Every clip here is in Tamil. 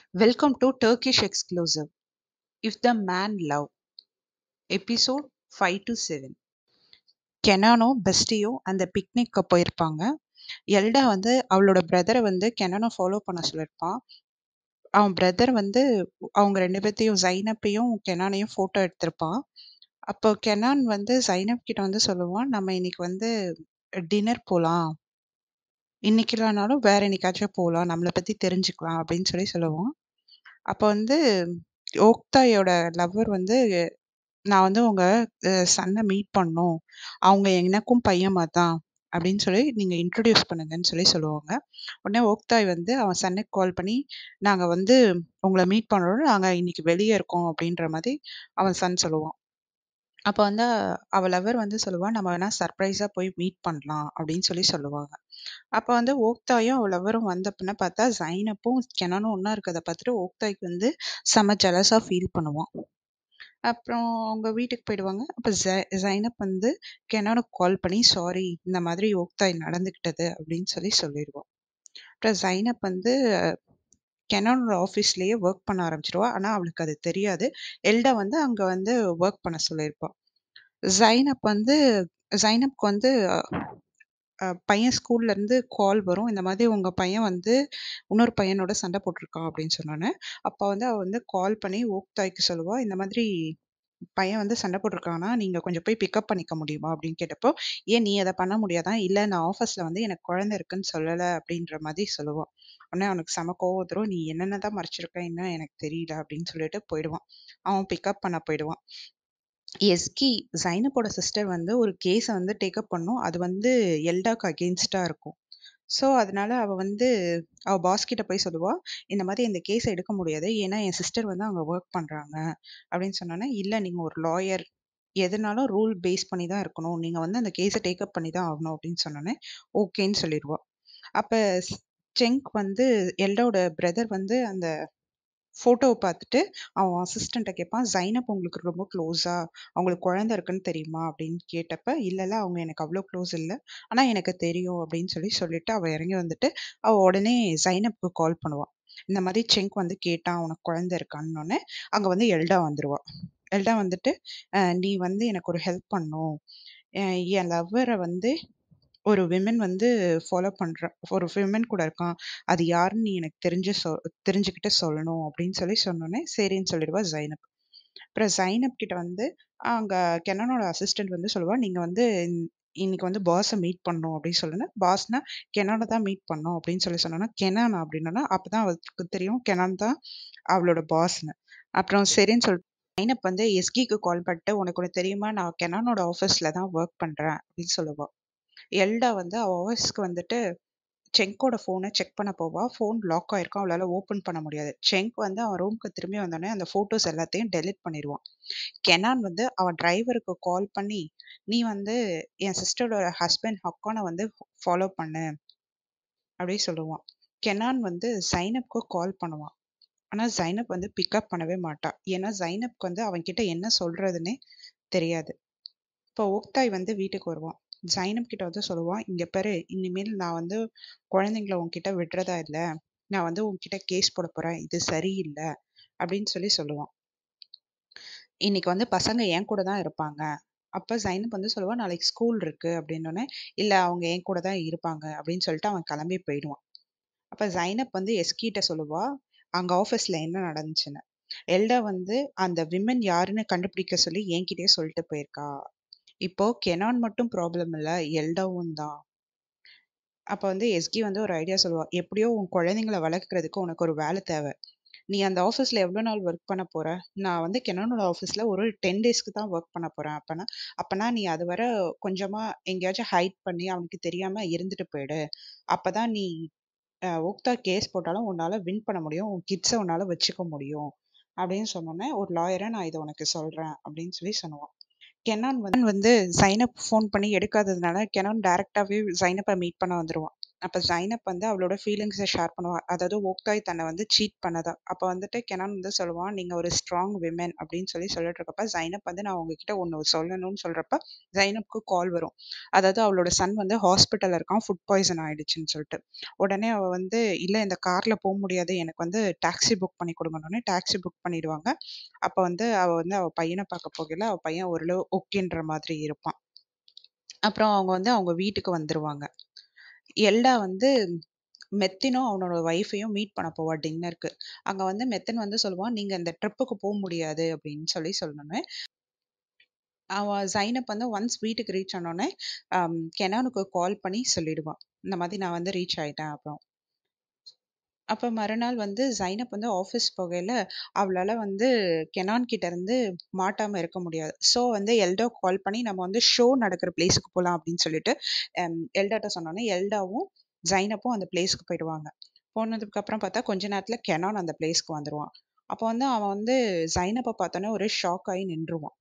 Welcome to Turkish Exclusive. If the Man Love, episode five to seven கெனானோ பெஸ்டியோ அந்த பிக்னிக்கு போயிருப்பாங்க எல்டா வந்து அவளோட பிரதரை வந்து கெனானோ ஃபாலோ பண்ண சொல்லியிருப்பான் அவன் பிரதர் வந்து அவங்க ரெண்டு பேர்த்தையும் ஜைனப்பையும் கெனானையும் ஃபோட்டோ எடுத்திருப்பான் அப்போ கெனான் வந்து ஜைனப் கிட்ட வந்து சொல்லுவான் நம்ம இன்னைக்கு வந்து டின்னர் போகலாம் இன்னைக்கு இல்லைனாலும் வேற என்னைக்காச்சும் போகலாம் நம்மளை பற்றி தெரிஞ்சுக்கலாம் அப்படின்னு சொல்லி சொல்லுவான் அப்போ வந்து ஓக்தாயோட லவ்வர் வந்து நான் வந்து உங்க சன்னை மீட் பண்ணணும் அவங்க எனக்கும் பையன் தான் அப்படின்னு சொல்லி நீங்க இன்ட்ரடியூஸ் பண்ணுங்கன்னு சொல்லி சொல்லுவாங்க உடனே ஓக்தாய் வந்து அவன் சன்னுக்கு கால் பண்ணி நாங்க வந்து உங்களை மீட் பண்ணுறோம் நாங்க இன்னைக்கு வெளியே இருக்கோம் அப்படின்ற மாதிரி அவன் சன் சொல்லுவான் அப்போ வந்து அவள் லவர் வந்து சொல்லுவான் நம்ம வேணா சர்ப்ரைஸா போய் மீட் பண்ணலாம் அப்படின்னு சொல்லி சொல்லுவாங்க அப்போ வந்து ஓக்தாயும் அவள் லவரும் வந்த பின்ன பார்த்தா ஜைனப்பும் கெனானும் ஒன்றா இருக்கிறத பார்த்துட்டு ஓக்தாய்க்கு வந்து செம ஜலஸாக ஃபீல் பண்ணுவான் அப்புறம் அவங்க வீட்டுக்கு போயிடுவாங்க அப்போ ஜை ஜைனப் வந்து கெனானுக்கு கால் பண்ணி சாரி இந்த மாதிரி ஓக்தாய் நடந்துக்கிட்டது அப்படின்னு சொல்லி சொல்லிடுவான் அப்புறம் ஜைனப் வந்து கெனானோட ஆஃபீஸ்லேயே ஒர்க் பண்ண ஆரம்பிச்சிருவா ஆனால் அவளுக்கு அது தெரியாது எல்டா வந்து அங்கே வந்து ஒர்க் பண்ண சொல்லியிருப்பான் ஜைனப் வந்து ஜைனப்க்கு வந்து பையன் ஸ்கூல்ல இருந்து கால் வரும் இந்த மாதிரி உங்க பையன் வந்து இன்னொரு பையனோட சண்டை போட்டிருக்கான் அப்படின்னு சொன்னோன்னே அப்போ வந்து அவ வந்து கால் பண்ணி ஓக்தாய்க்கு சொல்லுவா இந்த மாதிரி பையன் வந்து சண்டை போட்டிருக்கானா நீங்க கொஞ்சம் போய் பிக்கப் பண்ணிக்க முடியுமா அப்படின்னு கேட்டப்போ ஏன் நீ அதை பண்ண முடியாதா இல்ல நான் ஆஃபீஸ்ல வந்து எனக்கு குழந்தை இருக்குன்னு சொல்லல அப்படின்ற மாதிரி சொல்லுவான் உடனே அவனுக்கு செம கோவம் வரும் நீ என்னென்னதான் மறைச்சிருக்க என்ன எனக்கு தெரியல அப்படின்னு சொல்லிட்டு போயிடுவான் அவன் பிக்கப் பண்ண போயிடுவான் எஸ்கி ஜைனப்போட சிஸ்டர் வந்து ஒரு கேஸை வந்து டேக்கப் பண்ணும் அது வந்து எல்டாக்கு அகெயின்ஸ்டா இருக்கும் ஸோ அதனால அவ வந்து அவ பாஸ் கிட்ட போய் சொல்லுவா இந்த மாதிரி இந்த கேஸை எடுக்க முடியாது ஏன்னா என் சிஸ்டர் வந்து அங்கே ஒர்க் பண்றாங்க அப்படின்னு சொன்னோன்னே இல்லை நீங்க ஒரு லாயர் எதுனாலும் ரூல் பேஸ் பண்ணி தான் இருக்கணும் நீங்க வந்து அந்த கேஸை டேக்கப் பண்ணி தான் ஆகணும் அப்படின்னு சொன்னோன்னே ஓகேன்னு சொல்லிடுவா அப்ப செங்க் வந்து எல்டோட பிரதர் வந்து அந்த ஃபோட்டோவை பார்த்துட்டு அவன் அசிஸ்டண்ட்டை கேட்பான் ஜைனப் உங்களுக்கு ரொம்ப க்ளோஸா அவங்களுக்கு குழந்தை இருக்குன்னு தெரியுமா அப்படின்னு கேட்டப்ப இல்லைல்ல அவங்க எனக்கு அவ்வளோ க்ளோஸ் இல்லை ஆனால் எனக்கு தெரியும் அப்படின்னு சொல்லி சொல்லிட்டு அவள் இறங்கி வந்துட்டு அவள் உடனே ஜைனப்க்கு கால் பண்ணுவான் இந்த மாதிரி செங்க் வந்து கேட்டான் உனக்கு குழந்தை இருக்கான்னொன்னே அங்கே வந்து எல்டா வந்துடுவா எல்டா வந்துட்டு நீ வந்து எனக்கு ஒரு ஹெல்ப் பண்ணும் என் லவ்வரை வந்து ஒரு விமன் வந்து ஃபாலோ பண்ற ஒரு விமன் கூட இருக்கான் அது யாருன்னு நீ எனக்கு தெரிஞ்சு சொ தெரிஞ்சுக்கிட்டு சொல்லணும் அப்படின்னு சொல்லி சொன்னோன்னே சரின்னு சொல்லிடுவா ஜைனப் அப்புறம் ஜைனப் கிட்ட வந்து அங்க கெனனோட அசிஸ்டன்ட் வந்து சொல்லுவா நீங்க வந்து இன்னைக்கு வந்து பாஸை மீட் பண்ணணும் அப்படின்னு சொல்லுங்க பாஸ்னா கெனானை தான் மீட் பண்ணோம் அப்படின்னு சொல்லி சொன்னோன்னா கெனானா அப்படின்னா அப்பதான் அவளுக்கு தெரியும் கெனான் தான் அவளோட பாஸ்னு அப்புறம் சரின்னு சொல்லிட்டு ஜைனப் வந்து எஸ்கிக்கு கால் பண்ணிட்டு உனக்கு ஒன்று தெரியுமா நான் கெனானோட ஆஃபீஸில் தான் ஒர்க் பண்ணுறேன் அப்படின்னு சொல்லுவா எல்டா வந்து அவ ஆஃபீஸ்க்கு வந்துட்டு செங்கோட ஃபோனை செக் பண்ண போவா ஃபோன் லாக் ஆயிருக்கும் அவளால ஓப்பன் பண்ண முடியாது செங்க் வந்து அவன் ரூம்க்கு திரும்பி வந்தோடனே அந்த ஃபோட்டோஸ் எல்லாத்தையும் டெலிட் பண்ணிடுவான் கெனான் வந்து அவன் டிரைவருக்கு கால் பண்ணி நீ வந்து என் சிஸ்டரோட ஹஸ்பண்ட் ஹக்கானை வந்து ஃபாலோ பண்ணு அப்படி சொல்லுவான் கெனான் வந்து ஜைனப்க்கு கால் பண்ணுவான் ஆனா ஜைனப் வந்து பிக்கப் பண்ணவே மாட்டா ஏன்னா ஜைனப்க்கு வந்து அவன் கிட்ட என்ன சொல்றதுன்னே தெரியாது இப்போ ஓக்தாய் வந்து வீட்டுக்கு வருவான் ஜைனப் கிட்ட வந்து சொல்லுவான் இங்க பாரு இனிமேல் நான் வந்து குழந்தைங்கள உன்கிட்ட விடுறதா இல்லை நான் வந்து உன்கிட்ட கேஸ் போட போறேன் இது சரியில்லை அப்படின்னு சொல்லி சொல்லுவான் இன்னைக்கு வந்து பசங்க என் கூட தான் இருப்பாங்க அப்ப ஜைனப் வந்து சொல்லுவான் நாளைக்கு ஸ்கூல் இருக்கு அப்படின்னோடனே இல்ல அவங்க என் கூட தான் இருப்பாங்க அப்படின்னு சொல்லிட்டு அவன் கிளம்பி போயிடுவான் அப்ப ஜைனப் வந்து எஸ்கிட்ட சொல்லுவா அங்க ஆஃபீஸ்ல என்ன நடந்துச்சுன்னு எல்டா வந்து அந்த விமன் யாருன்னு கண்டுபிடிக்க சொல்லி என்கிட்டயே சொல்லிட்டு போயிருக்கா இப்போ கெனான் மட்டும் ப்ராப்ளம் இல்லை எல்டாவும் தான் அப்போ வந்து எஸ்கி வந்து ஒரு ஐடியா சொல்லுவா எப்படியோ உன் குழந்தைங்களை வளர்க்குறதுக்கு உனக்கு ஒரு வேலை தேவை நீ அந்த ஆஃபீஸில் எவ்வளோ நாள் ஒர்க் பண்ண போற நான் வந்து கெனானோட ஆஃபீஸில் ஒரு டென் டேஸ்க்கு தான் ஒர்க் பண்ண போறேன் அப்பனா அப்பனா நீ அது வர கொஞ்சமா எங்கேயாச்சும் ஹைட் பண்ணி அவனுக்கு தெரியாம இருந்துட்டு போயிடு அப்பதான் நீ ஓக்தா கேஸ் போட்டாலும் உன்னால வின் பண்ண முடியும் உன் கிட்ஸை உன்னால வச்சுக்க முடியும் அப்படின்னு சொன்னோன்னே ஒரு லாயரை நான் இதை உனக்கு சொல்றேன் அப்படின்னு சொல்லி சொன்னான் கெனான் வந்து வந்து ஜைனப் ஃபோன் பண்ணி எடுக்காததுனால கெனான் டைரக்டாவே ஜைனப்பை மீட் பண்ண வந்துருவான் அப்ப ஜைனப் வந்து அவளோட ஃபீலிங்ஸ ஷேர் பண்ணுவா. அதாவது ஓக்தாய் தன்ன வந்து சீட் பண்ணதா. அப்ப வந்துட்டு கெனான் வந்து சொல்லுவான், "நீங்க ஒரு ஸ்ட்ராங் விமன்" அப்படின்னு சொல்லி சொல்லிட்டு இருக்கப்ப, ஜைனப் வந்து நான் உங்ககிட்ட ஒண்ணு சொல்லணும்னு சொல்றப்ப, ஜைனப்க்கு கால் வரும். அதாவது அவளோட சன் வந்து ஹாஸ்பிட்டல்ல இருக்கான். ஃபுட் பாய்சன் ஆயிடுச்சுன்னு சொல்லிட்டு. உடனே அவ வந்து, "இல்ல இந்த கார்ல போ முடியாது. எனக்கு வந்து டாக்ஸி புக் பண்ணி குடுங்கன்னோனே" டாக்ஸி புக் பண்ணிடுவாங்க. அப்ப வந்து அவ வந்து அவ பையன பார்க்க போகையில, அவ பையன் ஓரளவு ஓகேன்ற மாதிரி இருப்பான். அப்புறம் அவங்க வந்து அவங்க வீட்டுக்கு வந்துருவாங்க. எல்டா வந்து மெத்தினும் அவனோட ஒய்ஃபையும் மீட் பண்ண போவா டின்னருக்கு. அங்க வந்து மெத்தன் வந்து சொல்லுவான், "நீங்க இந்த ட்ரிப்புக்கு போ முடியாது" அப்படின்னு சொல்லி சொன்னோனே, அவ ஜைனப் வந்து ஒன்ஸ் வீட்டுக்கு ரீச் ஆனோனே, அம் கெனானுக்கு கால் பண்ணி சொல்லிடுவா. இந்த மாதிரி நான் வந்து ரீச் ஆயிட்டேன் அப்புறம். அப்ப மறுநாள் வந்து ஜைனப் வந்து ஆஃபீஸ் போகையில, அவளால வந்து கெனான் கிட்ட இருந்து மாட்டாம இருக்க முடியாது. ஸோ வந்து எல்டாக்கு கால் பண்ணி நம்ம வந்து ஷோ நடக்கிற பிளேஸ்க்கு போலாம் அப்படின்னு சொல்லிட்டு, அம் எல்டாட்ட சொன்னோனே, எல்டாவும் ஜைனப்பும் அந்த பிளேஸ்க்கு போயிடுவாங்க. போனதுக்கு அப்புறம் பார்த்தா, கொஞ்ச நேரத்துல கெனான் அந்த பிளேஸ்க்கு வந்துருவான். அப்ப வந்து அவன் வந்து ஜைனப்ப பார்த்தோனே ஒரே ஷாக் ஆயி நின்றுவான்.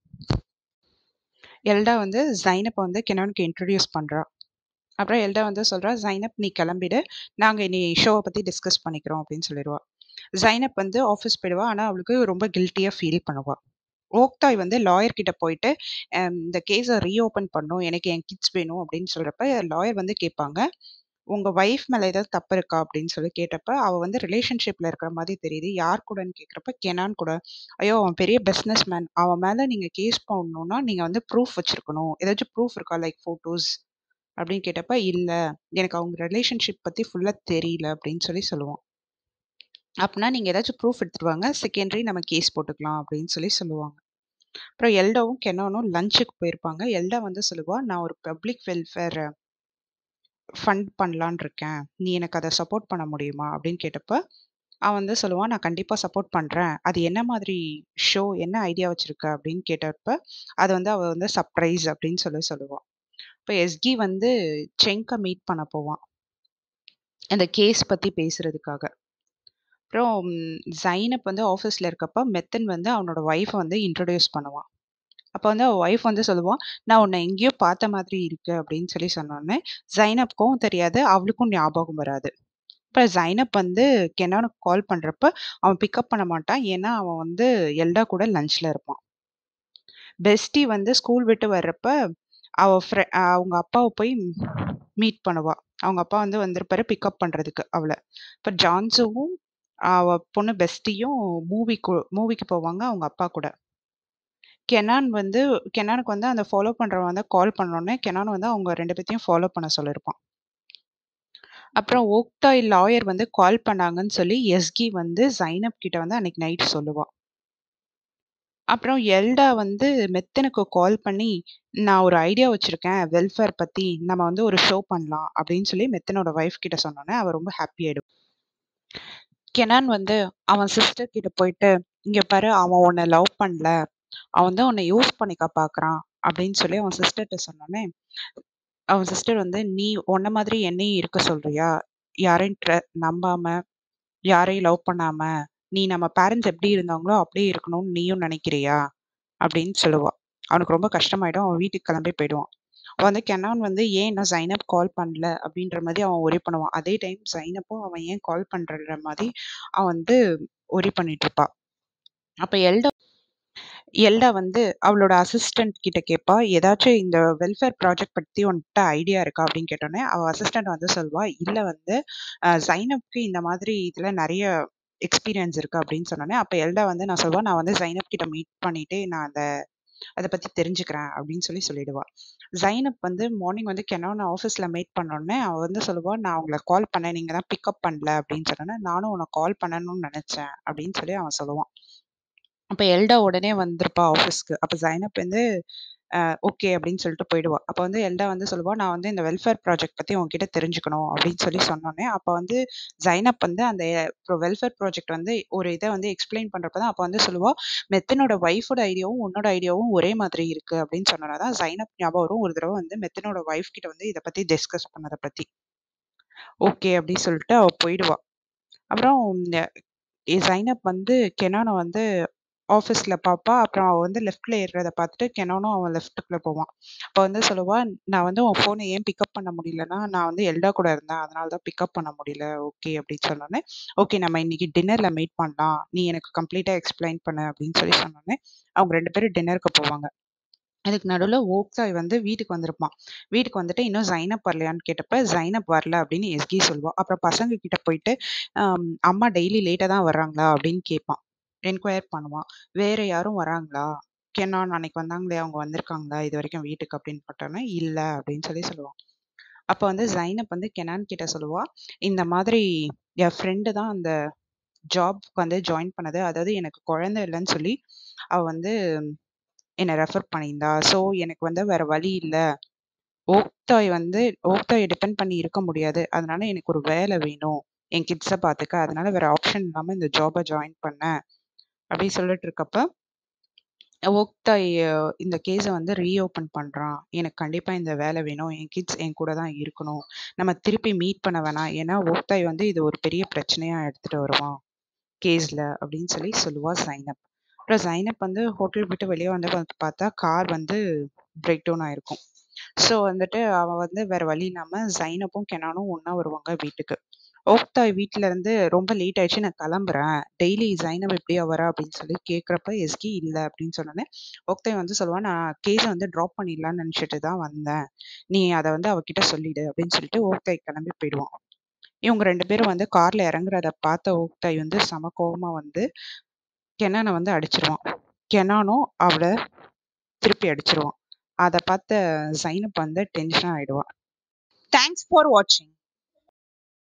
எல்டா வந்து ஜைனப்ப வந்து கெனானுக்கு இன்ட்ரோடியூஸ் பண்றா. அப்புறம் எல்டா வந்து சொல்றா, "ஜைனப் நீ கிளம்பிடு. நாங்க இனி ஷோவ பத்தி டிஸ்கஸ் பண்ணிக்கிறோம்" அப்படின்னு சொல்லிருவா. ஜைனப் வந்து ஆஃபீஸ் போயிடுவா. ஆனா அவளுக்கு ரொம்ப கில்ட்டியா ஃபீல் பண்ணுவா. ஓக்தாய் வந்து லாயர் கிட்ட போயிட்டு, அம் இந்த கேஸ ரீஓப்பன் பண்ணணும். எனக்கு என் கிட்ஸ் வேணும் அப்படின்னு சொல்றப்ப, லாயர் வந்து கேட்பாங்க, "உங்க வைஃப் மேல ஏதாவது தப்பு இருக்கா?" அப்படின்னு சொல்லி கேட்டப்ப, அவ வந்து ரிலேஷன்ஷிப்ல இருக்கிற மாதிரி தெரியுது. யார் கூடன்னு கேட்கிறப்ப, கெனான் கூட. "ஐயோ! அவன் பெரிய பிசினஸ் மேன். அவன் மேல நீங்க கேஸ் போடணும்னா, நீங்க வந்து ப்ரூஃப் வச்சிருக்கணும். ஏதாச்சும் ப்ரூஃப் இருக்கா? லைக் ஃபோட்டோஸ்" அப்படின்னு கேட்டப்ப, "இல்ல. எனக்கு அவங்க ரிலேஷன்ஷிப் பத்தி ஃபுல்லா தெரியல" அப்படின்னு சொல்லி சொல்லுவான். "அப்பன்னா நீங்க ஏதாச்சும் ப்ரூஃப் எடுத்துட்டு வாங்க. செகண்டரி நம்ம கேஸ் போட்டுக்கலாம்" அப்படின்னு சொல்லி சொல்லுவாங்க. அப்புறம் எல்டாவும் கெனானும் லஞ்சுக்கு போயிருப்பாங்க. எல்டா வந்து சொல்லுவா, "நான் ஒரு பப்ளிக் வெல்ஃபேர் ஃபண்ட் பண்ணலான்னு இருக்கேன். நீ எனக்கு அத சப்போர்ட் பண்ண முடியுமா?" அப்படின்னு கேட்டப்ப, அவன் வந்து சொல்லுவான், "நான் கண்டிப்பா சப்போர்ட் பண்றேன். அது என்ன மாதிரி ஷோ? என்ன ஐடியா வச்சிருக்க?" அப்படின்னு கேட்டப்ப, அது வந்து அவ வந்து சர்ப்ரைஸ் அப்படின்னு சொல்லி சொல்லுவா. இப்ப எஸ்கி வந்து செங்க மீட் பண்ண போவான். அந்த கேஸ் பத்தி பேசுறதுக்காக. அப்புறம் ஜைனப் வந்து ஆஃபீஸ்ல இருக்கப்ப, மெத்தன் வந்து அவனோட ஒய்ஃப வந்து இன்ட்ரோடியூஸ் பண்ணுவான். அப்ப வந்து அவ ஒய்ஃப் வந்து சொல்லுவா, "நான் உன்ன எங்கேயோ பார்த்த மாதிரி இருக்கு" அப்படின்னு சொல்லி சொன்னோனே, ஜைனப்க்கும் தெரியாது. அவளுக்கும் ஞாபகம் வராது. இப்ப ஜைனப் வந்து கெனானுக்கு கால் பண்றப்ப, அவன் பிக்கப் பண்ண மாட்டான். ஏன்னா, அவன் வந்து எல்டா கூட லஞ்ச்ல இருப்பான். பெஸ்டி வந்து ஸ்கூல் விட்டு வர்றப்ப, அவ ஃப்ரெ அவங்க அப்பாவ போய் மீட் பண்ணுவா. அவங்க அப்பா வந்து வந்திருப்பாரு பிக்கப் பண்றதுக்கு அவள. இப்ப ஜான்சுவும், அவ பொண்ணு பெஸ்டியும் மூவிக்கு மூவிக்கு போவாங்க அவங்க அப்பா கூட. கெனான் வந்து கெனானுக்கு வந்து அந்த ஃபாலோ பண்றவன் வந்து கால் பண்ணோனே, கெனான் வந்து அவங்க 2 பேத்தையும் ஃபாலோ பண்ண சொல்லியிருப்பான். அப்புறம் ஓக்தாய் லாயர் வந்து கால் பண்ணாங்கன்னு சொல்லி எஸ்கி வந்து ஜைனப் கிட்ட வந்து அன்னைக்கு நைட் சொல்லுவா. அப்புறம் எல்டா வந்து மெத்தனுக்கு கால் பண்ணி, "நான் ஒரு ஐடியா வச்சிருக்கேன் வெல்ஃபேர் பத்தி. நம்ம வந்து ஒரு ஷோ பண்ணலாம்" அப்படின்னு சொல்லி மெத்தனோட ஒய்ஃப் கிட்ட சொன்னோனே, அவ ரொம்ப ஹாப்பி ஆயிடுவா. கெனான் வந்து அவன் சிஸ்டர் கிட்ட போயிட்டு, "இங்க பாரு அவன் உன்ன லவ் பண்ணல. அவன் வந்து உன்ன யூஸ் பண்ணிக்க பார்க்குறான்" அப்படின்னு சொல்லி அவன் சிஸ்டர்ட்ட சொன்னோனே, அவன் சிஸ்டர் வந்து, "நீ உன்ன மாதிரி என்னையும் இருக்க சொல்றியா? யாரையும் ட்ர நம்பாம, யாரையும் லவ் பண்ணாம, நீ நம்ம பேரண்ட்ஸ் எப்படி இருந்தாங்களோ அப்படியே இருக்கணும்னு நீயும் நினைக்கிறியா?" அப்படின்னு சொல்லுவா. அவனுக்கு ரொம்ப கஷ்டமாயிடும். அவன் வீட்டுக்கு கிளம்பி போயிடுவான். அவன் வந்து கெனான் வந்து ஏன் இன்னும் ஜைனப் கால் பண்ணல அப்படின்ற மாதிரி அவன் ஒரி பண்ணுவான். அதே டைம் ஜைனப்பும் அவன் ஏன் கால் பண்றன்ற மாதிரி அவன் வந்து ஒரி பண்ணிட்டு இருப்பா. அப்ப எல்டா எல்டா வந்து அவளோட அசிஸ்டன்ட் கிட்ட கேட்பா, "ஏதாச்சும் இந்த வெல்ஃபேர் ப்ராஜெக்ட் பத்தி உன்கிட்ட ஐடியா இருக்கா?" அப்படின்னு கேட்டோனே, அவ அசிஸ்டன்ட் வந்து சொல்வா, "இல்ல வந்து அ ஜைனப்க்கு இந்த மாதிரி இதுல நெறைய எக்ஸ்பீரியன்ஸ் இருக்கு" அப்படின்னு சொன்னோனே, அப்ப எல்டா வந்து நான் சொல்வா, "நான் வந்து ஜைனப் கிட்ட மீட் பண்ணிட்டு நான் அத அத பத்தி தெரிஞ்சுக்கிறேன்" அப்படின்னு சொல்லி சொல்லிடுவா. ஜைனப் வந்து மார்னிங் வந்து கெனான ஆஃபீஸ்ல மீட் பண்ணோனே, அவ வந்து சொல்லுவா, "நான் உங்கள கால் பண்ணேன். நீங்க தான் பிக்கப் பண்ணல" அப்படின்னு சொன்னோனே, "நானும் உன்ன கால் பண்ணணும்னு நெனச்சேன்" அப்படின்னு சொல்லி அவன் சொல்லுவான். அப்ப எல்டா உடனே வந்திருப்பா ஆஃபீஸ்க்கு. அப்ப ஜைனப் வந்து அ ஓகே அப்படின்னு சொல்லிட்டு போயிடுவா. அப்ப வந்து எல்டா வந்து சொல்லுவா, "நான் வந்து இந்த வெல்ஃபேர் ப்ராஜெக்ட் பத்தி உன்கிட்ட தெரிஞ்சுக்கணும்" அப்படின்னு சொல்லி சொன்னோனே, அப்ப வந்து ஜைனப் வந்து அந்த ப்ரொ வெல்ஃபேர் ப்ராஜெக்ட் வந்து ஒரு இத வந்து எக்ஸ்ப்ளைன் பண்றப்ப தான் அப்ப வந்து சொல்லுவா, "மெத்தனோட ஒய்ஃபோட ஐடியாவும், உன்னோட ஐடியாவும் ஒரே மாதிரி இருக்கு" அப்படின்னு சொன்னோன தான் ஜைனப் ஞாபகம் வரும். ஒரு தடவ வந்து மெத்தனோட ஒய்ஃப் கிட்ட வந்து இத பத்தி டிஸ்கஸ் பண்ணத பத்தி. ஓகே அப்படின்னு சொல்லிட்டு அவ போயிடுவா. அப்புறம் ஜைனப் வந்து கெனான வந்து ஆஃபீஸில் பார்ப்பா அப்புறம் அவள் வந்து லெஃப்ட்டில் ஏறுறத பார்த்துட்டு கெனானும் அவன் லெஃப்ட்டுக்குள்ளே போவான் அப்போ வந்து சொல்லுவா நான் வந்து உன் ஃபோனை ஏன் பிக்கப் பண்ண முடியலன்னா நான் வந்து எல்டா கூட இருந்தேன் அதனால தான் பிக்கப் பண்ண முடியல ஓகே அப்படின்னு சொன்னோன்னே ஓகே நம்ம இன்னைக்கு டின்னரில் மீட் பண்ணலாம் நீ எனக்கு கம்ப்ளீட்டாக எக்ஸ்பிளைன் பண்ணு அப்படின்னு சொல்லி சொன்னோன்னே அவங்க ரெண்டு பேரும் டின்னருக்கு போவாங்க அதுக்கு நடுவில் ஓக்தாய் வந்து வீட்டுக்கு வந்திருப்பான் வீட்டுக்கு வந்துட்டு இன்னும் ஜைனப் வரலையான்னு கேட்டப்ப ஜைனப் வரல அப்படின்னு எஸ்கி சொல்லுவான் அப்புறம் பசங்க கிட்ட போயிட்டு ஆம், அம்மா டெய்லி லேட்டாக தான் வர்றாங்களா அப்படின்னு கேட்பான் என்கொயர் பண்ணுவான் வேற யாரும் வராங்களா கென்னான் அன்னைக்கு வந்தாங்களே அவங்க வந்திருக்காங்களா இது வரைக்கும் வீட்டுக்கு அப்படின்னு பார்த்தோன்னா இல்லை அப்படின்னு சொல்லி சொல்லுவான் அப்போ வந்து ஜைனப் வந்து கெனான் கிட்ட சொல்லுவா இந்த மாதிரி என் ஃப்ரெண்டு தான் அந்த ஜாப்க்கு வந்து ஜாயின் பண்ணது அதாவது எனக்கு குழந்தை இல்லைன்னு சொல்லி அவ வந்து என்னை ரெஃபர் பண்ணியிருந்தா ஸோ எனக்கு வந்து வேற வழி இல்லை ஓக்தாய் வந்து ஓக்தாயை டிபெண்ட் பண்ணி இருக்க முடியாது அதனால எனக்கு ஒரு வேலை வேணும் என் கிட்ஸை பார்த்துக்க அதனால வேற ஆப்ஷன் இல்லாமல் இந்த ஜாபை ஜாயின் பண்ணேன் அப்படி சொல்லிட்டு இருக்கப்ப ஓக்தாய் அஹ், இந்த கேஸை வந்து ரீஓப்பன் பண்ணுறான் எனக்கு கண்டிப்பாக இந்த வேலை வேணும் என் கிட்ஸ் என் கூட தான் இருக்கணும் நம்ம திருப்பி மீட் பண்ண வேணாம் ஏன்னா ஓக்தாய் வந்து இது ஒரு பெரிய பிரச்சனையாக எடுத்துகிட்டு வருவான் கேஸில் அப்படின்னு சொல்லி சொல்லுவா ஜைனப் அப்புறம் ஜைனப் வந்து ஹோட்டல் விட்டு வெளியே வந்து வந்து பார்த்தா கார் வந்து பிரேக் டவுன் ஆயிருக்கும் ஸோ வந்துட்டு அவன் வந்து வேற வழி இல்லாமல் ஜைனப்பும் கெனானும் ஒன்றா வருவாங்க வீட்டுக்கு ஓக்தாய் வீட்ல இருந்து ரொம்ப லேட் ஆயிடுச்சு நான் கிளம்புறேன் டெய்லி ஜைனப் எப்படியா வரா அப்படின்னு சொல்லி கேட்குறப்ப எஸ்கி இல்லை அப்படின்னு சொன்னோன்னே ஓக்தாய் வந்து சொல்லுவான் நான் கேஸை வந்து ட்ராப் பண்ணிடலாம்னு நினச்சிட்டு தான் வந்தேன் நீ அதை வந்து அவகிட்ட சொல்லிடு அப்படின்னு சொல்லிட்டு ஓக்தாய் கிளம்பி போயிடுவான் இவங்க ரெண்டு பேரும் வந்து கார்ல இறங்குறத பார்த்த ஓக்தாய் வந்து செம கோவமா வந்து கெனானை வந்து அடிச்சிருவான் கெனானும் அவளை திருப்பி அடிச்சிருவான் அதை பார்த்த ஜைனப் வந்து டென்ஷன் ஆயிடுவான் தேங்க்ஸ் ஃபார் வாட்சிங்